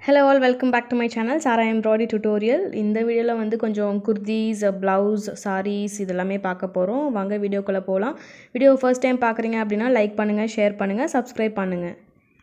hello all welcome back to my channel Sara embroidery tutorial இந்த வீடியோவில் வந்து கொஞ்சம் குர்தீஸ் ப்ளவுஸ் சாரீஸ் இதெல்லாமே பார்க்க போகிறோம் வாங்க வீடியோக்குள்ளே போகலாம் வீடியோ ஃபர்ஸ்ட் டைம் பார்க்குறீங்க அப்படின்னா லைக் பண்ணுங்கள் ஷேர் பண்ணுங்கள் சப்ஸ்கிரைப் பண்ணுங்கள்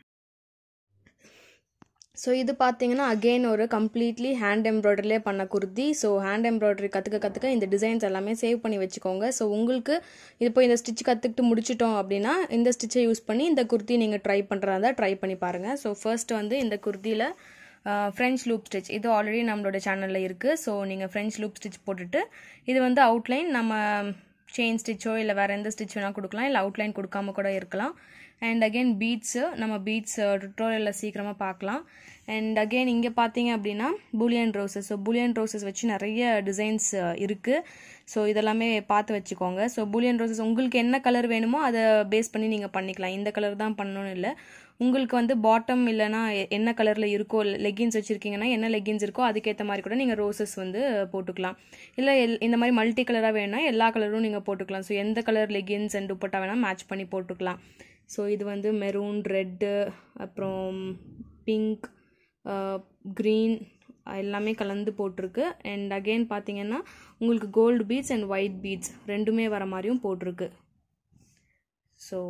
ஸோ இது பார்த்தீங்கன்னா அகெயின் ஒரு கம்ப்ளீட்லி ஹேண்ட் எம்ப்ராய்டரிலே பண்ண குர்தி ஸோ ஹேண்ட் எம்ப்ராய்டரி கற்றுக்க கற்றுக்க இந்த டிசைன்ஸ் எல்லாமே சேவ் பண்ணி வச்சுக்கோங்க ஸோ உங்களுக்கு இப்போ இந்த ஸ்டிச் கற்றுக்கிட்டு முடிச்சிட்டோம் அப்படின்னா இந்த ஸ்டிச்சை யூஸ் பண்ணி இந்த குர்த்தி நீங்கள் ட்ரை பண்ணுறதா ட்ரை பண்ணி பாருங்கள் ஸோ ஃபர்ஸ்ட் வந்து இந்த குர்த்தியில் ஃப்ரெஞ்ச் லூப் ஸ்டிச் இது ஆல்ரெடி நம்மளோட சேனலில் இருக்குது ஸோ நீங்கள் ஃப்ரெஞ்ச் லூப் ஸ்டிச் போட்டுட்டு இது வந்து அவுட்லைன் நம்ம செயின் ஸ்டிச்சோ இல்லை வேறு எந்த ஸ்டிச் வேணால் கொடுக்கலாம் இல்லை அவுட்லைன் கொடுக்காம கூட இருக்கலாம் அண்ட் அகெயின் பீட்ஸு நம்ம பீட்ஸ் டுட்டோரியலில் சீக்கிரமாக பார்க்கலாம் அண்ட் அகெயின் இங்கே பார்த்தீங்க அப்படின்னா bullion roses so bullion roses வச்சு நிறைய டிசைன்ஸ் இருக்குது ஸோ இதெல்லாமே பார்த்து வச்சுக்கோங்க ஸோ பூலியன் ரோசஸ் உங்களுக்கு என்ன கலர் வேணுமோ அதை பேஸ் பண்ணி நீங்கள் பண்ணிக்கலாம் இந்த கலர் தான் பண்ணணும்னு இல்லை உங்களுக்கு வந்து பாட்டம் இல்லைனா என்ன கலரில் இருக்கோ லெகின்ஸ் வச்சுருக்கீங்கன்னா என்ன லெகின்ஸ் இருக்கோ அதுக்கேற்ற மாதிரி கூட நீங்கள் ரோசஸ் வந்து போட்டுக்கலாம் இல்லை எல் இந்த மாதிரி மல்டி கலராக வேணும்னா எல்லா கலரும் நீங்கள் போட்டுக்கலாம் ஸோ எந்த கலர் லெகின்ஸ் அண்ட் துப்பட்டா வேணால் மேட்ச் பண்ணி போட்டுக்கலாம் ஸோ இது வந்து மெரூன் ரெட்டு அப்புறம் பிங்க் க்ரீன் எல்லாமே கலந்து போட்டிருக்கு அண்ட் அகெயின் பார்த்தீங்கன்னா உங்களுக்கு gold beads and white beads ரெண்டுமே வர மாதிரியும் போட்டிருக்கு ஸோ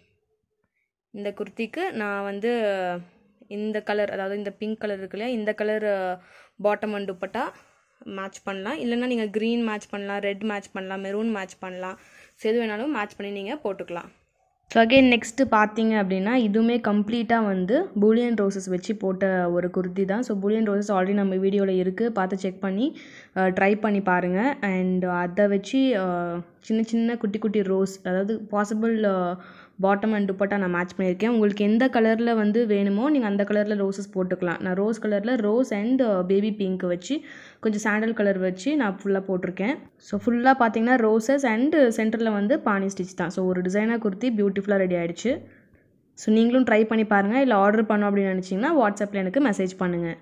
இந்த குர்த்திக்கு நான் வந்து இந்த கலர் அதாவது இந்த பிங்க் கலர் இருக்கு இல்லையா இந்த colour bottom and dupatta match பண்ணலாம் இல்லைன்னா நீங்கள் க்ரீன் மேட்ச் பண்ணலாம் ரெட் மேட்ச் பண்ணலாம் மெரூன் மேட்ச் பண்ணலாம் ஸோ எது வேணாலும் மேட்ச் பண்ணி நீங்கள் போட்டுக்கலாம் ஸோ அகெயின் நெக்ஸ்ட்டு பார்த்தீங்க அப்படின்னா இதுவுமே கம்ப்ளீட்டாக வந்து பூலியன் ரோசஸ் வச்சு போட்ட ஒரு குர்த்தி தான் ஸோ பூலியன் ரோசஸ் ஆல்ரெடி நம்ம வீடியோவில் இருக்குது பார்த்து செக் பண்ணி ட்ரை பண்ணி பாருங்கள் அண்ட் அதை வச்சு சின்ன சின்ன குட்டி குட்டி ரோஸ் அதாவது பாசிபிள் பாட்டம் அண்ட் துப்பட்டா நான் மேட்ச் பண்ணியிருக்கேன் உங்களுக்கு எந்த கலரில் வந்து வேணுமோ நீங்கள் அந்த கலரில் ரோசஸ் போட்டுக்கலாம் நான் ரோஸ் கலரில் ரோஸ் அண்ட் பேபி பிங்க் வச்சு கொஞ்சம் சாண்டல் கலர் வச்சு நான் ஃபுல்லாக போட்டிருக்கேன் ஸோ ஃபுல்லாக பார்த்தீங்கன்னா ரோசஸ் அண்ட் சென்டரில் வந்து பானி ஸ்டிச் தான் ஸோ ஒரு டிசைனாக குர்த்தி பியூட்டிஃபுல்லாக ரெடி ஆகிடுச்சு ஸோ நீங்களும் ட்ரை பண்ணி பாருங்கள் இல்லை ஆர்டர் பண்ணோம் அப்படின்னு நினச்சிங்கன்னா வாட்ஸ்அப்பில் எனக்கு மெசேஜ் பண்ணுங்கள்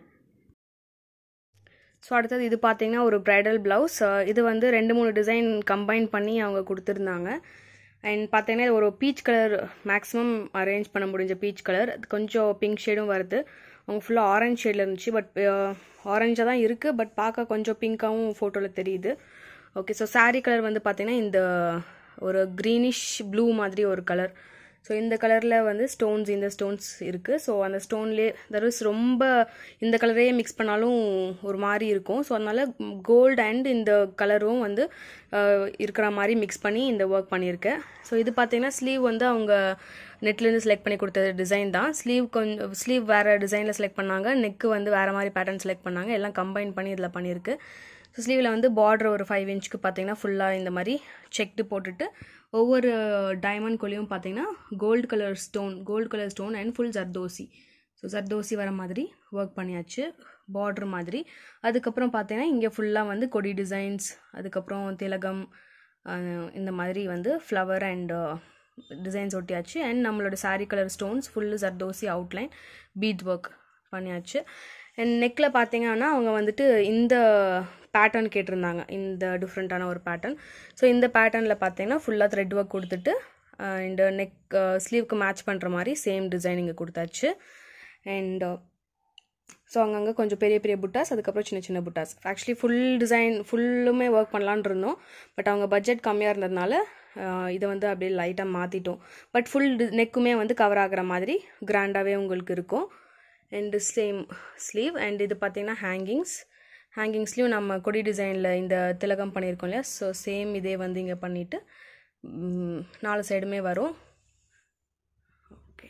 ஸோ அடுத்தது இது பார்த்தீங்கன்னா ஒரு ப்ரைடல் ப்ளவுஸ் இது வந்து ரெண்டு மூணு டிசைன் கம்பைன் பண்ணி அவங்க கொடுத்துருந்தாங்க அண்ட் பார்த்தீங்கன்னா ஒரு பீச் கலர் மேக்ஸிமம் அரேஞ்ச் பண்ண முடிஞ்ச பீச் கலர் கொஞ்சம் பிங்க் ஷேடும் வருது அவங்க ஃபுல்லாக ஆரஞ்ச் ஷேடில் இருந்துச்சு பட் ஆரஞ்சாக தான் இருக்குது பட் பார்க்க கொஞ்சம் பிங்க்காகவும் ஃபோட்டோவில் தெரியுது ஓகே ஸோ சாரீ கலர் வந்து பார்த்திங்கன்னா இந்த ஒரு க்ரீனிஷ் ப்ளூ மாதிரி ஒரு கலர் ஸோ இந்த கலரில் வந்து ஸ்டோன்ஸ் இந்த ஸ்டோன்ஸ் இருக்குது ஸோ அந்த ஸ்டோன்லேயே தட் இஸ் ரொம்ப இந்த கலரே மிக்ஸ் பண்ணாலும் ஒரு மாதிரி இருக்கும் ஸோ அதனால் கோல்டு அண்ட் இந்த கலரும் வந்து இருக்கிற மாதிரி மிக்ஸ் பண்ணி இந்த ஒர்க் பண்ணியிருக்கேன் ஸோ இது பார்த்தீங்கன்னா ஸ்லீவ் வந்து அவங்க நெட்லேருந்து செலக்ட் பண்ணி கொடுத்த டிசைன் தான் ஸ்லீவ் கொஞ்சம் ஸ்லீவ் வேறு டிசைனில் செலக்ட் பண்ணாங்க நெக்கு வந்து வேறு மாதிரி பேட்டர்ன் செலக்ட் பண்ணாங்க எல்லாம் கம்பைன் பண்ணி இதில் பண்ணியிருக்கு ஸோ ஸ்லீவில் வந்து பார்டர் ஒரு ஃபைவ் இன்ச்சுக்கு பார்த்தீங்கன்னா ஃபுல்லாக இந்த மாதிரி செக்டு போட்டுட்டு ஒவ்வொரு டைமண்ட் கொலியும் பார்த்தீங்கன்னா gold colour stone gold colour stone and full zardozi so zardozi வர மாதிரி ஒர்க் பண்ணியாச்சு பார்ட்ரு மாதிரி அதுக்கப்புறம் பார்த்தீங்கன்னா இங்கே ஃபுல்லாக வந்து கொடி டிசைன்ஸ் அதுக்கப்புறம் திலகம் இந்த மாதிரி வந்து ஃப்ளவர் அண்ட் டிசைன்ஸ் ஒட்டியாச்சு அண்ட் நம்மளோட sari colour stones full zardozi outline bead work பண்ணியாச்சு அண்ட் நெக்கில் பார்த்தீங்கன்னா அவங்க வந்துட்டு இந்த பேட்டர்ன் கேட்டிருந்தாங்க இந்த டிஃப்ரெண்ட்டான ஒரு பேட்டர்ன் ஸோ இந்த பேட்டர்னில் பார்த்தீங்கன்னா ஃபுல்லாக த்ரெட் ஒர்க் கொடுத்துட்டு அண்ட் நெக் ஸ்லீவ்க்கு மேட்ச் பண்ணுற மாதிரி சேம் டிசைன் இங்கே கொடுத்தாச்சு அண்ட் ஸோ அங்கங்கே கொஞ்சம் பெரிய பெரிய புட்டாஸ் அதுக்கப்புறம் சின்ன சின்ன புட்டாஸ் ஆக்சுவலி ஃபுல் டிசைன் ஃபுல்லுமே ஒர்க் பண்ணலான் இருந்தோம் பட் அவங்க பட்ஜெட் கம்மியாக இருந்ததுனால இதை வந்து அப்படியே லைட்டாக மாற்றிட்டோம் பட் ஃபுல் நெக்குமே வந்து கவர் ஆகிற மாதிரி கிராண்டாகவே உங்களுக்கு இருக்கும் அண்டு சேம் ஸ்லீவ் அண்ட் இது பார்த்தீங்கன்னா ஹேங்கிங்ஸ் ஹேங்கிங்ஸ்லேயும் நம்ம கொடி டிசைனில் இந்த திலகம் பண்ணியிருக்கோம் இல்லையா ஸோ சேம் இதே வந்து இங்கே பண்ணிவிட்டு நாலு சைடுமே வரும் ஓகே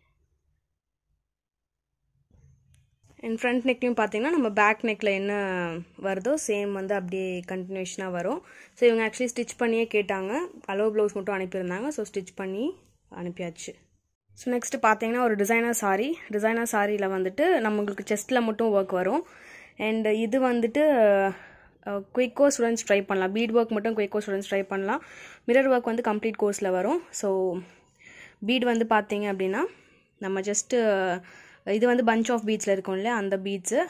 அண்ட் ஃப்ரண்ட் நெக்லையும் பார்த்தீங்கன்னா நம்ம பேக் நெக்கில் என்ன வருதோ சேம் வந்து அப்படியே கண்டினியூஷனாக வரும் ஸோ இவங்க ஆக்சுவலி ஸ்டிச் பண்ணியே கேட்டாங்க அலோ ப்ளவுஸ் மட்டும் அனுப்பியிருந்தாங்க ஸோ ஸ்டிச் பண்ணி அனுப்பியாச்சு ஸோ நெக்ஸ்ட்டு பார்த்தீங்கன்னா ஒரு டிசைனர் சாரீ டிசைனர் சாரியில் வந்துட்டு நம்மளுக்கு செஸ்ட்டில் மட்டும் ஒர்க் வரும் அண்ட் இது வந்துட்டு குயிக்கோ ஸ்டூடெண்ட்ஸ் ட்ரை பண்ணலாம் பீட் ஒர்க் மட்டும் குயிக்கோ ஸ்டூடெண்ட்ஸ் ட்ரை பண்ணலாம் மிரர் ஒர்க் வந்து கம்ப்ளீட் கோர்ஸில் வரும் ஸோ பீட் வந்து பார்த்தீங்க அப்படின்னா நம்ம ஜஸ்ட்டு இது வந்து பஞ்ச் ஆஃப் பீட்ஸில் இருக்கும் இல்லையா அந்த beads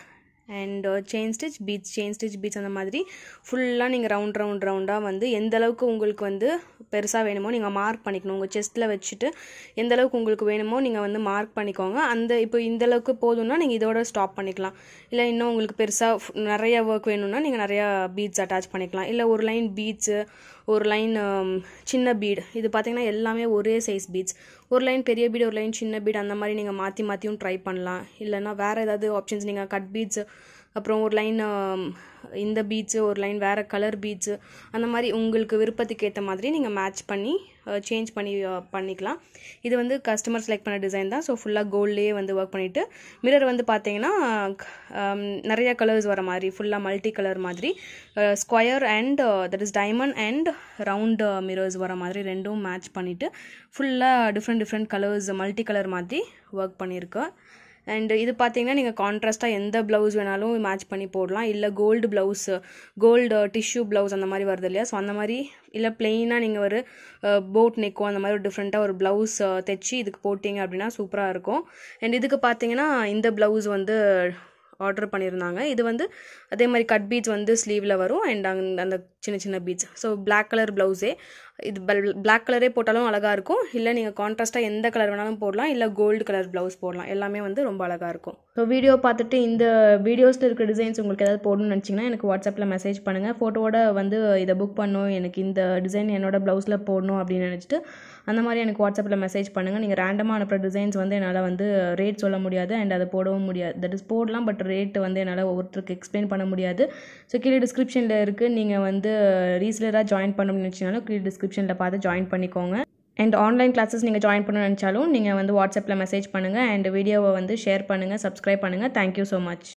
and chain stitch beads chain stitch beads அந்த மாதிரி ஃபுல்லாக நீங்கள் ரவுண்ட் ரவுண்ட் ரவுண்டாக வந்து எந்த அளவுக்கு உங்களுக்கு வந்து பெருசாக வேணுமோ நீங்கள் மார்க் பண்ணிக்கணும் உங்கள் செஸ்ட்டில் வச்சுட்டு எந்த அளவுக்கு உங்களுக்கு வேணுமோ நீங்கள் வந்து மார்க் பண்ணிக்கோங்க அந்த இப்போ இந்த அளவுக்கு போதும்னா நீங்கள் இதோட ஸ்டாப் பண்ணிக்கலாம் இல்லை இன்னும் உங்களுக்கு பெருசாக நிறைய ஒர்க் வேணும்னா நீங்கள் நிறையா பீட்ஸ் அட்டாச் பண்ணிக்கலாம் இல்லை ஒரு லைன் பீட்ஸு ஒரு லைன் சின்ன பீட் இது பார்த்தீங்கன்னா எல்லாமே ஒரே சைஸ் பீட்ஸ் ஒரு லைன் பெரிய பீட் ஒரு லைன் சின்ன பீட் அந்த மாதிரி நீங்கள் மாற்றி மாற்றியும் ட்ரை பண்ணலாம் இல்லைன்னா வேறு ஏதாவது ஆப்ஷன்ஸ் நீங்கள் கட் பீட்ஸ் அப்புறம் ஒரு லைன் இந்த பீட்ஸு ஒரு லைன் வேறு கலர் பீட்ஸு அந்த மாதிரி உங்களுக்கு விருப்பத்துக்கு ஏற்ற மாதிரி நீங்கள் மேட்ச் பண்ணி சேஞ்ச் பண்ணி பண்ணிக்கலாம் இது வந்து கஸ்டமர் செலக்ட் பண்ண டிசைன் தான் ஸோ ஃபுல்லாக கோல்ட்லேயே வந்து ஒர்க் பண்ணிவிட்டு மிரர் வந்து பார்த்தீங்கன்னா நிறைய கலர்ஸ் வர மாதிரி ஃபுல்லாக மல்டி கலர் மாதிரி square and that is diamond and round mirrors வர மாதிரி ரெண்டும் மேட்ச் பண்ணிவிட்டு ஃபுல்லாக different different colours multi colour மாதிரி ஒர்க் பண்ணியிருக்கேன் அண்ட் இது பார்த்தீங்கன்னா நீங்கள் கான்ட்ராஸ்ட்டாக எந்த ப்ளவுஸ் வேணாலும் மேட்ச் பண்ணி போடலாம் இல்லை gold blouse gold tissue blouse அந்த மாதிரி வருது இல்லையா ஸோ அந்த மாதிரி இல்லை பிளெயினாக நீங்கள் ஒரு போட் நெக்கோ அந்த மாதிரி ஒரு டிஃப்ரெண்ட்டாக ஒரு ப்ளவுஸ் தைச்சி இதுக்கு போட்டிங்க அப்படின்னா சூப்பராக இருக்கும் அண்ட் இதுக்கு பார்த்தீங்கன்னா இந்த ப்ளவுஸ் வந்து ஆர்டர் பண்ணியிருந்தாங்க இது வந்து அதே மாதிரி கட் பீட்ஸ் வந்து ஸ்லீவில் வரும் அண்ட் அங்கே அந்த சின்ன சின்ன பீட்ஸ் ஸோ பிளாக் கலர் ப்ளவுஸே இது பிளாக் கலரே போட்டாலும் அழகாக இருக்கும் இல்லை நீங்கள் கான்ட்ராஸ்ட்டாக எந்த கலர் வேணாலும் போடலாம் இல்லை கோல்டு கலர் ப்ளவுஸ் போடலாம் எல்லாமே வந்து ரொம்ப அழகாக இருக்கும் ஸோ வீடியோ பார்த்துட்டு இந்த வீடியோஸில் இருக்கிற டிசைன்ஸ் உங்களுக்கு ஏதாவது போடணும்னு நினச்சிங்கன்னா எனக்கு வாட்ஸ்அப்பில் மெசேஜ் பண்ணுங்கள் ஃபோட்டோவோட வந்து இதை புக் பண்ணணும் எனக்கு இந்த டிசைன் என்னோட ப்ளவுஸில் போடணும் அப்படின்னு நினச்சிட்டு அந்த மாதிரி எனக்கு வாட்ஸ்அப்பில் மெசேஜ் பண்ணுங்கள் நீங்கள் ரேண்டமாக அனுப்புகிற டிசைன்ஸ் வந்து என்னால் வந்து ரேட் சொல்ல முடியாது அண்ட் அதை போடவும் முடியாது தட் இஸ் போடலாம் பட் ரேட் வந்து என்னால் ஒவ்வொருத்தருக்கு எக்ஸ்பிளைன் பண்ண முடியாது ஸோ கீழே டிஸ்கிரிப்ஷனில் இருக்குது நீங்கள் வந்து ரீசலராக ஜாயின் பண்ணணும்னு நினச்சினாலும் கீழே டிஸ்கிரிப்ஷனில் பார்த்து ஜாயின் பண்ணிக்கோங்க அண்ட் ஆன்லைன் கிளாஸஸ் நீங்கள் ஜாயின் பண்ணணும்னு நினச்சாலும் நீங்கள் வந்து வாட்ஸ்அப்பில் மெசேஜ் பண்ணுங்கள் அண்ட் வீடியோவை வந்து ஷேர் பண்ணுங்கள் சப்ஸ்கிரைப் பண்ணுங்கள் தேங்க்யூ ஸோ மச்